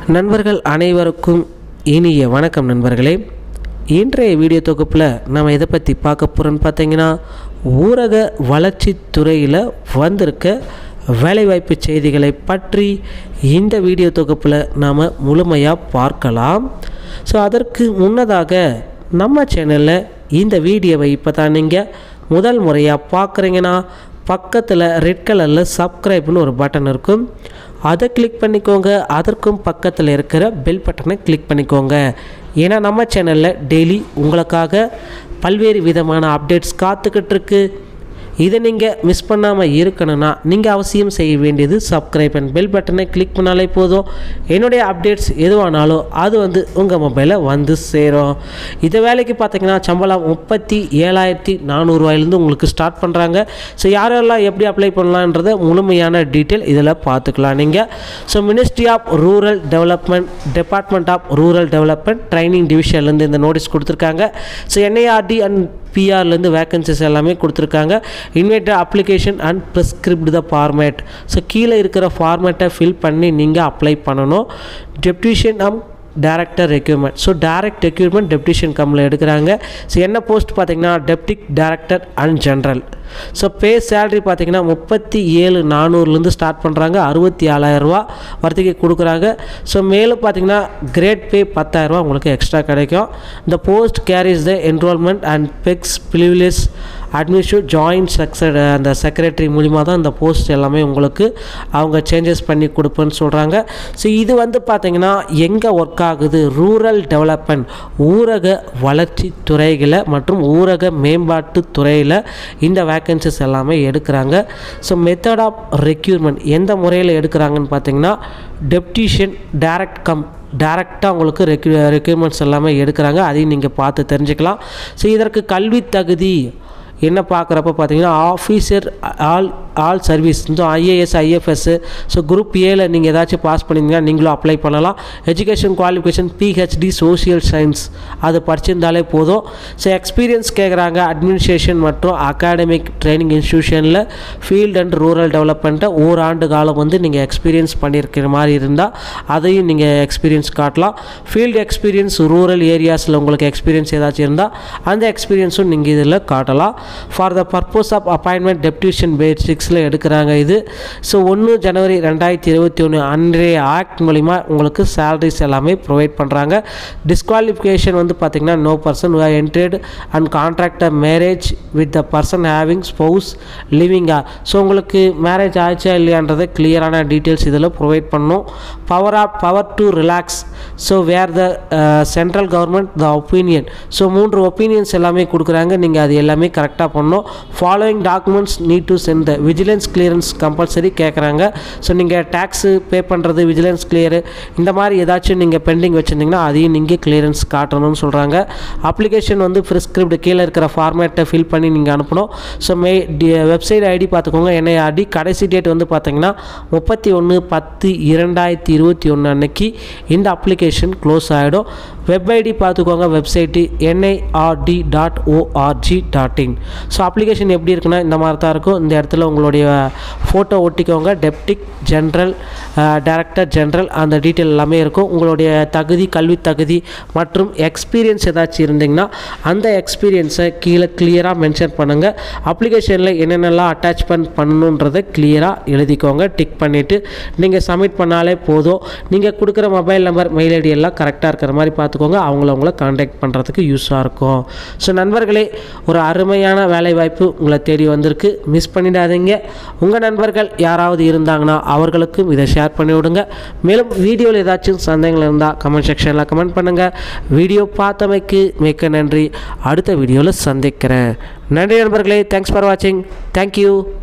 நண்பர்கள் அனைவருக்கும் இனிய வணக்கம் நண்பர்களே இன்றைய வீடியோ தொகுப்பில் நம்ம எதை பற்றி பார்க்க போகிறோன்னு பார்த்தீங்கன்னா ஊரக வளர்ச்சித் துறையில் வந்திருக்க வேலைவாய்ப்பு செய்திகளை பற்றி இந்த வீடியோ தொகுப்பில் நாம் முழுமையாக பார்க்கலாம் ஸோ அதற்கு முன்னதாக நம்ம சேனலில் இந்த வீடியோவை இப்போ தான் நீங்கள் முதல் முறையாக பார்க்குறீங்கன்னா பக்கத்தில் ரெட் கலரில் சப்ஸ்கிரைப்னு ஒரு பட்டன் இருக்கும் அதை கிளிக் பண்ணிக்கோங்க அதற்கும் பக்கத்தில் இருக்கிற பெல் பட்டனை கிளிக் பண்ணிக்கோங்க ஏன்னா நம்ம சேனலில் டெய்லி உங்களுக்காக பல்வேறு விதமான அப்டேட்ஸ் காத்துக்கிட்டு இருக்கு இதை நீங்கள் மிஸ் பண்ணாமல் இருக்கணும்னா நீங்கள் அவசியம் செய்ய வேண்டியது சப்ஸ்கிரைப் அண்ட் பெல் பட்டனை கிளிக் பண்ணாலே போதும் என்னுடைய அப்டேட்ஸ் எதுவானாலும் அது வந்து உங்கள் மொபைலில் வந்து சேரும் இந்த வேலைக்கு பார்த்தீங்கன்னா சம்பளம் முப்பத்தி ஏழாயிரத்தி நானூறுரூவாயிலேருந்து உங்களுக்கு ஸ்டார்ட் பண்ணுறாங்க ஸோ யாரெல்லாம் எப்படி அப்ளை பண்ணலான்றத முழுமையான டீட்டெயில் இதில் பார்த்துக்கலாம் நீங்கள் so ministry of rural development department of rural development training டிவிஷன்லேருந்து இந்த நோட்டீஸ் கொடுத்துருக்காங்க ஸோ என்ஐஆர்டி அண்ட் பிஆர்லேருந்து வேக்கன்சிஸ் எல்லாமே கொடுத்துருக்காங்க invited application and prescribed the format so கீழே இருக்கிற ஃபார்மேட்டை ஃபில் பண்ணி நீங்கள் அப்ளை பண்ணணும் deputation um director recruitment so direct recruitment deputation கம்மில் எடுக்கிறாங்க ஸோ என்ன போஸ்ட் பார்த்தீங்கன்னா deputy director and general so pay salary பார்த்தீங்கன்னா முப்பத்தி ஏழு நானூறுலேருந்து ஸ்டார்ட் பண்ணுறாங்க அறுபத்தி ஏழாயிரரூவா வரைக்கும் கொடுக்குறாங்க ஸோ மேலும் பார்த்தீங்கன்னா கிரேட் பே பத்தாயிரரூவா உங்களுக்கு எக்ஸ்ட்ரா கிடைக்கும் இந்த post carries the enrolment and perks privilege administrate joint செக்சர் அந்த செக்ரட்டரி மூலிமா தான் இந்த போஸ்ட் எல்லாமே உங்களுக்கு அவங்க சேஞ்சஸ் பண்ணி கொடுப்பேன்னு சொல்கிறாங்க ஸோ இது வந்து பார்த்திங்கன்னா எங்கே ஒர்க் ஆகுது ரூரல் டெவலப்மெண்ட் ஊரக வளர்ச்சி துறைகளை மற்றும் ஊரக மேம்பாட்டு துறையில் இந்த வேக்கன்சிஸ் எல்லாமே எடுக்கிறாங்க ஸோ மெத்தட் ஆஃப் ரெக்யூர்மெண்ட் எந்த முறையில் எடுக்கிறாங்கன்னு பார்த்தீங்கன்னா டெப்டிஷன் டைரக்ட் கம் டேரெக்டாக உங்களுக்கு ரெக்யூ ரெக்யூர்மெண்ட்ஸ் எல்லாமே எடுக்கிறாங்க அதையும் நீங்கள் பார்த்து தெரிஞ்சுக்கலாம் ஸோ இதற்கு கல்வி தகுதி என்ன பார்க்குறப்ப பார்த்தீங்கன்னா ஆஃபீஸர் ஆல் ஆல் சர்வீஸ் இந்த ஐஏஎஸ் ஐஎஃப்எஸ் ஸோ குரூப் ஏல நீங்கள் ஏதாச்சும் பாஸ் பண்ணியிருந்தீங்கன்னா நீங்களும் அப்ளை பண்ணலாம் education qualification PhD social science அது படிச்சிருந்தாலே போதும் ஸோ எக்ஸ்பீரியன்ஸ் கேட்குறாங்க அட்மினிஸ்ட்ரேஷன் மற்றும் அகாடமிக் ட்ரைனிங் இன்ஸ்டியூஷனில் ஃபீல்ட் அண்ட் ரூரல் டெவலப்மெண்ட்டை ஓராண்டு காலம் வந்து நீங்கள் எக்ஸ்பீரியன்ஸ் பண்ணியிருக்கிற மாதிரி இருந்தால் அதையும் நீங்கள் எக்ஸ்பீரியன்ஸ் காட்டலாம் ஃபீல்டு எக்ஸ்பீரியன்ஸ் ரூரல் ஏரியாஸில் உங்களுக்கு எக்ஸ்பீரியன்ஸ் ஏதாச்சும் இருந்தால் அந்த எக்ஸ்பீரியன்ஸும் நீங்கள் இதில் காட்டலாம் for the purpose of appointment deputation பேசிக்ஸில் எடுக்கிறாங்க இது ஸோ ஒன்று ஜனவரி ரெண்டாயிரத்தி இருபத்தி ஒன்று அன்றைய ஆக்ட் மூலிமா உங்களுக்கு சேலரிஸ் எல்லாமே ப்ரொவைட் பண்ணுறாங்க டிஸ்குவாலிஃபிகேஷன் வந்து பார்த்திங்கன்னா no person who entered and contracted marriage with the person having spouse லிவிங்கா ஸோ உங்களுக்கு மேரேஜ் ஆச்சா இல்லையான்றதை கிளியரான டீட்டெயில்ஸ் இதில் ப்ரொவைட் பண்ணும் power of power to relax so where the central government the opinion so மூன்று ஒப்பீனியன்ஸ் எல்லாமே கொடுக்குறாங்க நீங்கள் அது எல்லாமே கரெக்டாக பண்ணணும் following documents need to send the vigilance clearance compulsory கேட்குறாங்க ஸோ நீங்கள் டேக்ஸு பே பண்ணுறது விஜிலன்ஸ் கிளியரு இந்த மாதிரி ஏதாச்சும் நீங்கள் பெண்டிங் வச்சுருந்தீங்கன்னா அதையும் நீங்கள் கிளியரன்ஸ் காட்டணும்னு சொல்கிறாங்க அப்ளிகேஷன் வந்து ப்ரிஸ்கிரிப்ட் கீழே இருக்கிற ஃபார்மேட்டை ஃபில் பண்ணி நீங்கள் அனுப்பணும் ஸோ மே டி வெப்சைட் ஐடி பார்த்துக்கோங்க என்ஐஆர்டி கடைசி டேட் வந்து பார்த்தீங்கன்னா முப்பத்தி ஒன்று பத்து இரண்டாயிரத்தி இருபத்தி ஒன்று அன்னைக்கு இந்த அப்ளிகேஷன் க்ளோஸ் ஆகிடும் வெப் ஐடி பார்த்துக்கோங்க website NIRD dot org dot in so application எப்படி இருக்குன்னா இந்த மாதிரி தான் இருக்கும் இந்த இடத்துல உங்களுடைய ஃபோட்டோ ஒட்டிக்கோங்க டெப்டிக் ஜென்ரல் டைரக்டர் ஜென்ரல் அந்த டீட்டெயில் எல்லாமே இருக்கும் உங்களுடைய தகுதி கல்வி தகுதி மற்றும் எக்ஸ்பீரியன்ஸ் ஏதாச்சும் இருந்தீங்கன்னா அந்த எக்ஸ்பீரியன்ஸை கீழே கிளியராக மென்ஷன் பண்ணுங்கள் அப்ளிகேஷனில் என்னென்னலாம் அட்டாச்மெண்ட் பண்ணணுன்றதை கிளியராக எழுதிக்கோங்க டிக் பண்ணிவிட்டு நீங்கள் சப்மிட் பண்ணாலே போதும் நீங்கள் கொடுக்குற மொபைல் நம்பர் மெயில் ஐடி எல்லாம் கரெக்டாக இருக்கிற மாதிரி பார்த்துக்கோங்க அவங்கள உங்களை காண்டாக்ட் பண்ணுறதுக்கு யூஸாக இருக்கும் ஸோ நண்பர்களே ஒரு அருமையான வேலைவாய்ப்பு உங்களை தேடி வந்திருக்கு மிஸ் பண்ணிடாதீங்க உங்கள் நண்பர்கள் யாராவது இருந்தாங்கன்னா அவர்களுக்கும் இதை ஷேர் பண்ணி விடுங்க மேலும் வீடியோவில் ஏதாச்சும் சந்தேகங்கள் இருந்தால் கமெண்ட் செக்ஷனில் கமெண்ட் பண்ணுங்கள் வீடியோ பார்த்தமைக்கு மிக்க நன்றி அடுத்த வீடியோவில் சந்திக்கிறேன் நன்றி நண்பர்களே தேங்க்ஸ் ஃபார் வாட்சிங் தேங்க்யூ